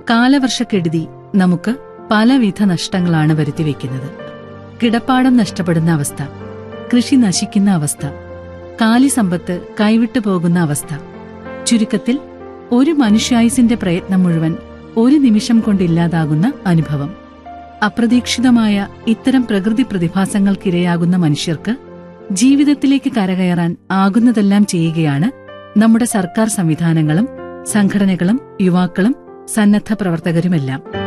കാലവർഷക്കെടുതി നമുക്ക് പലവിധ നഷ്ടങ്ങളാണ് വരുത്തിവെക്കുന്നത് കിടപ്പാടം നഷ്ടപ്പെടുന്ന അവസ്ഥ കൃഷി നശിക്കുന്ന അവസ്ഥ കാലിസമ്പത്ത് കൈവിട്ടു പോകുന്ന അവസ്ഥ ചുരുക്കത്തിൽ ഒരു മനുഷ്യായുസിന്റെ പ്രയത്നം മുഴുവൻ ഒരു നിമിഷം കൊണ്ടില്ലാതാകുന്ന അനുഭവം അപ്രതീക്ഷിതമായ ഇത്തരം പ്രകൃതി പ്രതിഭാസങ്ങൾക്കിരയാകുന്ന മനുഷ്യർക്ക് ജീവിതത്തിലേക്ക് കരകയറാൻ ആകുന്നതെല്ലാം ചെയ്യുകയാണ് നമ്മുടെ സർക്കാർ സംവിധാനങ്ങളും സംഘടനകളും യുവാക്കളും സന്നദ്ധ പ്രവർത്തകരുമെല്ലാം